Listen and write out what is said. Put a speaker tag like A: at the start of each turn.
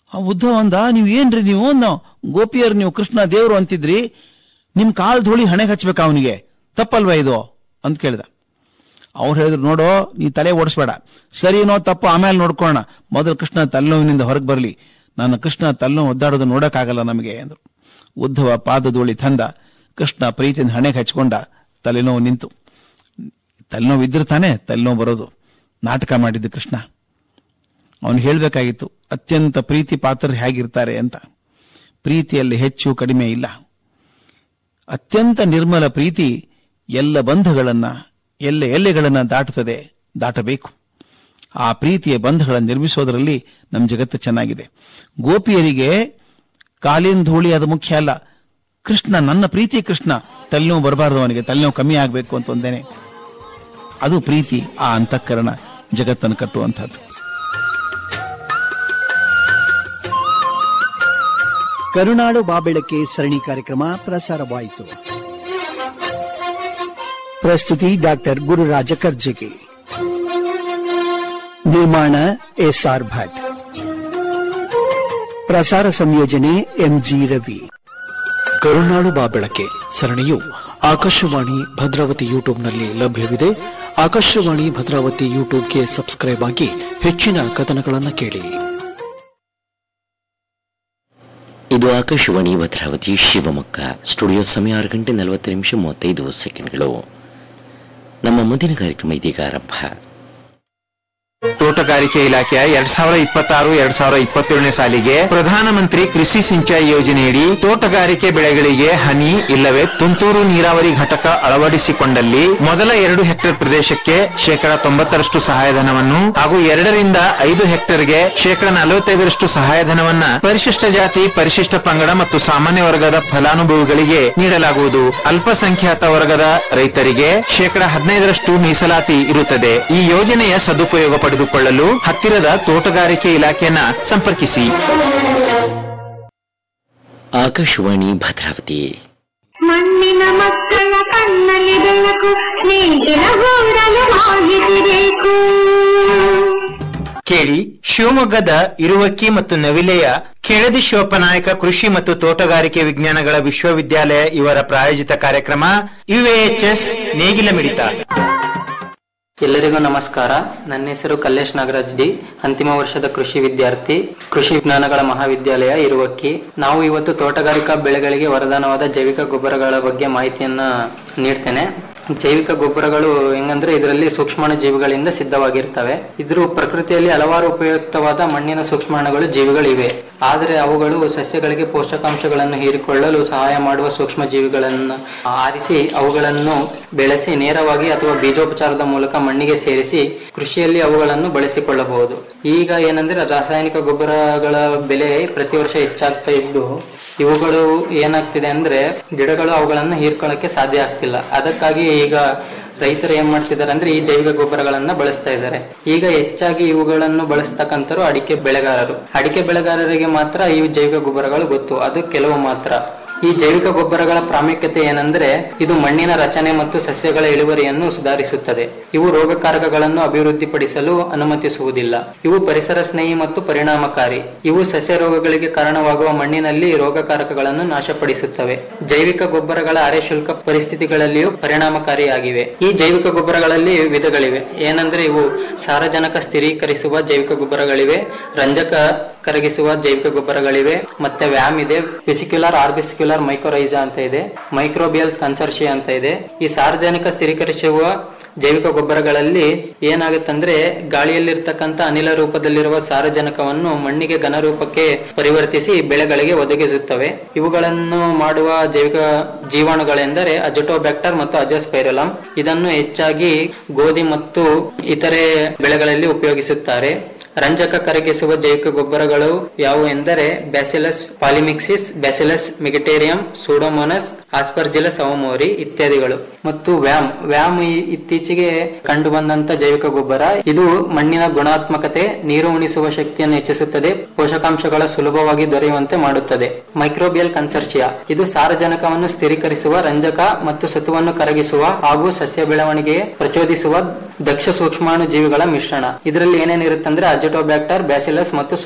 A: ಆ ಉದ್ಧವ ಅಂದ ನೀವ್ ಏನ್ರಿ ನೀವು ಅನ್ನೋ ಗೋಪಿಯರ್ ನೀವು ಕೃಷ್ಣ ದೇವ್ರು ಅಂತಿದ್ರಿ ನಿಮ್ ಕಾಲ್ ಧೂಳಿ ಹಣೆಗೆ ಹಚ್ಬೇಕಾ ಅವನಿಗೆ ತಪ್ಪಲ್ವಾ ಇದು ಅಂತ ಕೇಳ್ದ ಅವ್ರು ಹೇಳಿದ್ರು ನೋಡೋ ನೀ ತಲೆ ಓಡಿಸ್ಬೇಡ ಸರಿನೋ ತಪ್ಪು ಆಮೇಲೆ ನೋಡ್ಕೊಳ್ಳೋಣ ಮೊದಲು ಕೃಷ್ಣ ತಲೆನೋವಿನಿಂದ ಹೊರಗೆ ಬರಲಿ ನನ್ನ ಕೃಷ್ಣ ತಲೆನೋವು ಒದ್ದಾಡೋದು ನೋಡಕ್ಕಾಗಲ್ಲ ನಮಗೆ ಅಂದ್ರು ಉದ್ಧವ ಪಾದಧೂಳಿ ತಂದ ಕೃಷ್ಣ ಪ್ರೀತಿಯಿಂದ ಹಣೆಗೆ ಹಚ್ಕೊಂಡ ತಲೆನೋವು ನಿಂತು ತಲೆನೋವು ಇದ್ರೆ ತಾನೇ ತಲೆನೋವು ಬರೋದು ನಾಟಕ ಮಾಡಿದ್ದು ಕೃಷ್ಣ ಅವನು ಹೇಳಬೇಕಾಗಿತ್ತು ಅತ್ಯಂತ ಪ್ರೀತಿ ಪಾತ್ರರು ಹೇಗಿರ್ತಾರೆ ಅಂತ ಪ್ರೀತಿಯಲ್ಲಿ ಹೆಚ್ಚು ಕಡಿಮೆ ಇಲ್ಲ ಅತ್ಯಂತ ನಿರ್ಮಲ ಪ್ರೀತಿ ಎಲ್ಲ ಬಂಧಗಳನ್ನ ಎಲ್ಲ ಎಲ್ಲೆಗಳನ್ನ ದಾಟುತ್ತದೆ ದಾಟಬೇಕು ಆ ಪ್ರೀತಿಯ ಬಂಧಗಳನ್ನು ನಿರ್ಮಿಸೋದರಲ್ಲಿ ನಮ್ಮ ಜಗತ್ತು ಚೆನ್ನಾಗಿದೆ ಗೋಪಿಯರಿಗೆ ಕಾಲಿನ ಧೂಳಿ ಅದು ಮುಖ್ಯ ಅಲ್ಲ ಕೃಷ್ಣ ನನ್ನ ಪ್ರೀತಿ ಕೃಷ್ಣ ತಲೆನೋವು ಬರಬಾರದು ಅವನಿಗೆ ತಲೆನೋವು ಕಮ್ಮಿ ಆಗಬೇಕು ಅಂತ ಒಂದೇನೆ ಅದು ಪ್ರೀತಿ ಆ ಅಂತಃಕರಣ ಜಗತ್ತನ್ನು ಕಟ್ಟುವಂಥದ್ದು
B: ಕರುನಾಡು ಬಾಬೆಳಕೆ ಸರಣಿ ಕಾರ್ಯಕ್ರಮ ಪ್ರಸಾರವಾಯಿತು ಪ್ರಸ್ತುತಿ ಡಾಕ್ಟರ್ ಗುರುರಾಜ ಕರ್ಜಗಿ ನಿರ್ಮಾಣ ಎಸ್ಆರ್ ಭಟ್ ಪ್ರಸಾರ ಸಂಯೋಜನೆ ಎಂಜಿ ರವಿ
C: ಕರುನಾಡು ಬಾ ಬೆಳಕೆ ಸರಣಿಯು ಆಕಾಶವಾಣಿ ಭದ್ರಾವತಿ ಯೂಟ್ಯೂಬ್ನಲ್ಲಿ ಲಭ್ಯವಿದೆ ಆಕಾಶವಾಣಿ ಭದ್ರಾವತಿ ಯೂಟ್ಯೂಬ್ಗೆ ಸಬ್ಸ್ಕ್ರೈಬ್ ಆಗಿ ಹೆಚ್ಚಿನ ಕಥನಗಳನ್ನು ಕೇಳಿ
D: ಇದು ಆಕಾಶವಾಣಿ ಭದ್ರಾವತಿ ಶಿವಮೊಗ್ಗ ಸ್ಟುಡಿಯೋ ಸಮಯ ಆರು ಗಂಟೆ ನಲವತ್ತು ನಿಮಿಷ ಮೂವತ್ತೈದು ಸೆಕೆಂಡ್ಗಳು ನಮ್ಮ ಮುಂದಿನ ಕಾರ್ಯಕ್ರಮ ಇದೀಗ ಆರಂಭ
E: ತೋಟಗಾರಿಕೆ ಇಲಾಖೆಯ ಎರಡ್ ಸಾವಿರದ ಇಪ್ಪತ್ತಾರು ಎರಡ್ ಸಾವಿರದ ಇಪ್ಪತ್ತೇಳನೇ ಸಾಲಿಗೆ ಪ್ರಧಾನಮಂತ್ರಿ ಕೃಷಿ ಸಿಂಚಾಯಿ ಯೋಜನೆಯಡಿ ತೋಟಗಾರಿಕೆ ಬೆಳೆಗಳಿಗೆ ಹನಿ ಇಲ್ಲವೇ ತುಂತುರು ನೀರಾವರಿ ಘಟಕ ಅಳವಡಿಸಿಕೊಂಡಲ್ಲಿ ಮೊದಲ ಎರಡು ಹೆಕ್ಟೇರ್ ಪ್ರದೇಶಕ್ಕೆ ಶೇಕಡ ತೊಂಬತ್ತರಷ್ಟು ಸಹಾಯಧನವನ್ನು ಹಾಗೂ ಎರಡರಿಂದ ಐದು ಹೆಕ್ಟೇರ್ಗೆ ಶೇಕಡ ನಲವತ್ತೈದರಷ್ಟು ಸಹಾಯಧನವನ್ನ ಪರಿಶಿಷ್ಟ ಜಾತಿ ಪರಿಶಿಷ್ಟ ಪಂಗಡ ಮತ್ತು ಸಾಮಾನ್ಯ ವರ್ಗದ ಫಲಾನುಭವಿಗಳಿಗೆ ನೀಡಲಾಗುವುದು ಅಲ್ಪಸಂಖ್ಯಾತ ವರ್ಗದ ರೈತರಿಗೆ ಶೇಕಡ ಹದಿನೈದರಷ್ಟು ಮೀಸಲಾತಿ ಇರುತ್ತದೆ ಈ ಯೋಜನೆಯ ಸದುಪಯೋಗ ಪಡೆದುಕೊಳ್ಳಲು ಹತ್ತಿರದ ತೋಟಗಾರಿಕೆ ಇಲಾಖೆಯನ್ನ ಸಂಪರ್ಕಿಸಿ
D: ಆಕಾಶವಾಣಿ ಭದ್ರಾವತಿ
F: ಮಣ್ಣಿನ ಮಕ್ಕಳ ಕಣ್ಣಲ್ಲಿ ಬೆಳಕು ನೇಗಿಲ ಗೂಡಲು ಮಾಹಿತಿ ಬೇಕು
E: ಕೇಳಿ ಶಿವಮೊಗ್ಗದ ಇರುವಕ್ಕಿ ಮತ್ತು ನವಿಲೆಯ ಕೆಳದಿ ಶಿವಪ್ಪನಾಯಕ ಕೃಷಿ ಮತ್ತು ತೋಟಗಾರಿಕೆ ವಿಜ್ಞಾನಗಳ ವಿಶ್ವವಿದ್ಯಾಲಯ ಇವರ ಪ್ರಾಯೋಜಿತ ಕಾರ್ಯಕ್ರಮ ಯುಎಎಚ್ಎಸ್ ನೇಗಿಲ ಮಿಡಿತ
G: ಎಲ್ಲರಿಗೂ ನಮಸ್ಕಾರ ನನ್ನ ಹೆಸರು ಕಲ್ಲೇಶ್ ನಾಗರಾಜ್ ಡಿ ಅಂತಿಮ ವರ್ಷದ ಕೃಷಿ ವಿದ್ಯಾರ್ಥಿ ಕೃಷಿ ವಿಜ್ಞಾನಗಳ ಮಹಾವಿದ್ಯಾಲಯ ಇರುವಕ್ಕಿ ನಾವು ಇವತ್ತು ತೋಟಗಾರಿಕಾ ಬೆಳೆಗಳಿಗೆ ವರದಾನವಾದ ಜೈವಿಕ ಗೊಬ್ಬರಗಳ ಬಗ್ಗೆ ಮಾಹಿತಿಯನ್ನ ನೀಡ್ತೇನೆ ಜೈವಿಕ ಗೊಬ್ಬರಗಳು ಹೆಂಗಂದ್ರೆ ಇದರಲ್ಲಿ ಸೂಕ್ಷ್ಮಾಣು ಜೀವಿಗಳಿಂದ ಸಿದ್ಧವಾಗಿರ್ತವೆ ಇದ್ರ ಪ್ರಕೃತಿಯಲ್ಲಿ ಹಲವಾರು ಉಪಯುಕ್ತವಾದ ಮಣ್ಣಿನ ಸೂಕ್ಷ್ಮಾಣುಗಳು ಜೀವಿಗಳಿವೆ ಆದರೆ ಅವುಗಳು ಸಸ್ಯಗಳಿಗೆ ಪೋಷಕಾಂಶಗಳನ್ನು ಹೀರಿಕೊಳ್ಳಲು ಸಹಾಯ ಮಾಡುವ ಸೂಕ್ಷ್ಮ ಜೀವಿಗಳನ್ನು ಆರಿಸಿ ಅವುಗಳನ್ನು ಬೆಳೆಸಿ ನೇರವಾಗಿ ಅಥವಾ ಬೀಜೋಪಚಾರದ ಮೂಲಕ ಮಣ್ಣಿಗೆ ಸೇರಿಸಿ ಕೃಷಿಯಲ್ಲಿ ಅವುಗಳನ್ನು ಬಳಸಿಕೊಳ್ಳಬಹುದು ಈಗ ಏನಂದ್ರೆ ರಾಸಾಯನಿಕ ಗೊಬ್ಬರಗಳ ಬೆಲೆ ಪ್ರತಿ ವರ್ಷ ಹೆಚ್ಚಾಗ್ತಾ ಇದ್ದು ಇವುಗಳು ಏನಾಗ್ತಿದೆ ಅಂದ್ರೆ ಗಿಡಗಳು ಅವುಗಳನ್ನು ಹೀರ್ಕೊಳ್ಳಕ್ಕೆ ಸಾಧ್ಯ ಆಗ್ತಿಲ್ಲ ಅದಕ್ಕಾಗಿ ಈಗ ರೈತರು ಏನ್ ಮಾಡ್ತಿದ್ದಾರೆ ಅಂದ್ರೆ ಈ ಜೈವಿಕ ಗೊಬ್ಬರಗಳನ್ನ ಬಳಸ್ತಾ ಇದ್ದಾರೆ ಈಗ ಹೆಚ್ಚಾಗಿ ಇವುಗಳನ್ನು ಬಳಸ್ತಕ್ಕಂಥರು ಅಡಿಕೆ ಬೆಳೆಗಾರರು ಅಡಿಕೆ ಬೆಳೆಗಾರರಿಗೆ ಮಾತ್ರ ಈ ಜೈವಿಕ ಗೊಬ್ಬರಗಳು ಗೊತ್ತು ಅದು ಕೆಲವು ಮಾತ್ರ ಈ ಜೈವಿಕ ಗೊಬ್ಬರಗಳ ಪ್ರಾಮುಖ್ಯತೆ ಏನಂದ್ರೆ ಇದು ಮಣ್ಣಿನ ರಚನೆ ಮತ್ತು ಸಸ್ಯಗಳ ಇಳುವರಿಯನ್ನು ಸುಧಾರಿಸುತ್ತದೆ ಇವು ರೋಗಕಾರಕಗಳನ್ನು ಅಭಿವೃದ್ಧಿಪಡಿಸಲು ಅನುಮತಿಸುವುದಿಲ್ಲ ಇವು ಪರಿಸರ ಸ್ನೇಹಿ ಮತ್ತು ಪರಿಣಾಮಕಾರಿ ಇವು ಸಸ್ಯ ರೋಗಗಳಿಗೆ ಕಾರಣವಾಗುವ ಮಣ್ಣಿನಲ್ಲಿ ರೋಗಕಾರಕಗಳನ್ನು ನಾಶಪಡಿಸುತ್ತವೆ ಜೈವಿಕ ಗೊಬ್ಬರಗಳ ಅರೆ ಶುಲ್ಕ ಪರಿಸ್ಥಿತಿಗಳಲ್ಲಿಯೂ ಪರಿಣಾಮಕಾರಿಯಾಗಿವೆ ಈ ಜೈವಿಕ ಗೊಬ್ಬರಗಳಲ್ಲಿ ವಿಧಗಳಿವೆ ಏನಂದ್ರೆ ಇವು ಸಾರಜನಕ ಸ್ಥಿರೀಕರಿಸುವ ಜೈವಿಕ ಗೊಬ್ಬರಗಳಿವೆ ರಂಜಕ ಕರಗಿಸುವ ಜೈವಿಕ ಗೊಬ್ಬರಗಳಿವೆ ಮತ್ತೆ ವ್ಯಾಮ್ ಇದೆ ವೆಸಿಕ್ಯುಲರ್ ಆರ್ಬಿಸಿಕ್ಯುಲರ್ ಮೈಕ್ರೋರೈಜಾ ಅಂತ ಇದೆ ಮೈಕ್ರೋಬಿಯಲ್ಸ್ ಕನ್ಸರ್ಷಿಯಾ ಅಂತ ಇದೆ ಈ ಸಾರ್ವಜನಿಕ ಸ್ಥಿರೀಕರಿಸುವ ಜೈವಿಕ ಗೊಬ್ಬರಗಳಲ್ಲಿ ಏನಾಗುತ್ತಂದ್ರೆ ಗಾಳಿಯಲ್ಲಿರ್ತಕ್ಕಂಥ ಅನಿಲ ರೂಪದಲ್ಲಿರುವ ಸಾರಜನಕವನ್ನು ಮಣ್ಣಿಗೆ ಘನರೂಪಕ್ಕೆ ಪರಿವರ್ತಿಸಿ ಬೆಳೆಗಳಿಗೆ ಒದಗಿಸುತ್ತವೆ ಇವುಗಳನ್ನು ಮಾಡುವ ಜೈವಿಕ ಜೀವಾಣುಗಳೆಂದರೆ ಅಜಟೋಬ್ಯಾಕ್ಟರ್ ಮತ್ತು ಅಜೋಸ್ಪೈರಲಮ್ ಇದನ್ನು ಹೆಚ್ಚಾಗಿ ಗೋಧಿ ಮತ್ತು ಇತರೆ ಬೆಳೆಗಳಲ್ಲಿ ಉಪಯೋಗಿಸುತ್ತಾರೆ ರಂಜಕ ಕರಗಿಸುವ ಜೈವಿಕ ಗೊಬ್ಬರಗಳು ಯಾವುವು ಎಂದರೆ bacillus polymyxa bacillus megaterium pseudomonas aspergillus awamori ಇತ್ಯಾದಿಗಳು ಮತ್ತು ವ್ಯಾಮ್ ವ್ಯಾಮ್ ಈ- ಇತ್ತೀಚೆಗೆ ಕಂಡು ಬಂದಂತ ಜೈವಿಕ ಗೊಬ್ಬರ ಇದು ಮಣ್ಣಿನ ಗುಣಾತ್ಮಕತೆ ನೀರು ಉಣಿಸುವ ಶಕ್ತಿಯನ್ನು ಹೆಚ್ಚಿಸುತ್ತದೆ ಪೋಷಕಾಂಶಗಳ ಸುಲಭವಾಗಿ ದೊರೆಯುವಂತೆ ಮಾಡುತ್ತದೆ ಮೈಕ್ರೋಬಿಯಲ್ ಕನ್ಸರ್ಷಿಯಾ ಇದು ಸಾರಜನಕವನ್ನು ಸ್ಥಿರೀಕರಿಸುವ ರಂಜಕ ಮತ್ತು ಸತುವನ್ನು ಕರಗಿಸುವ ಹಾಗೂ ಸಸ್ಯ ಬೆಳವಣಿಗೆ ಪ್ರಚೋದಿಸುವ ದಕ್ಷ ಸೂಕ್ಷ್ಮಾಣು ಜೀವಿಗಳ ಮಿಶ್ರಣ ಇದರಲ್ಲಿ ಏನೇನಿರುತ್ತಂದ್ರೆ ಅಜಟೋಬ್ಯಾಕ್ಟರ್ ಬ್ಯಾಸಿಲಸ್ ಮತ್ತು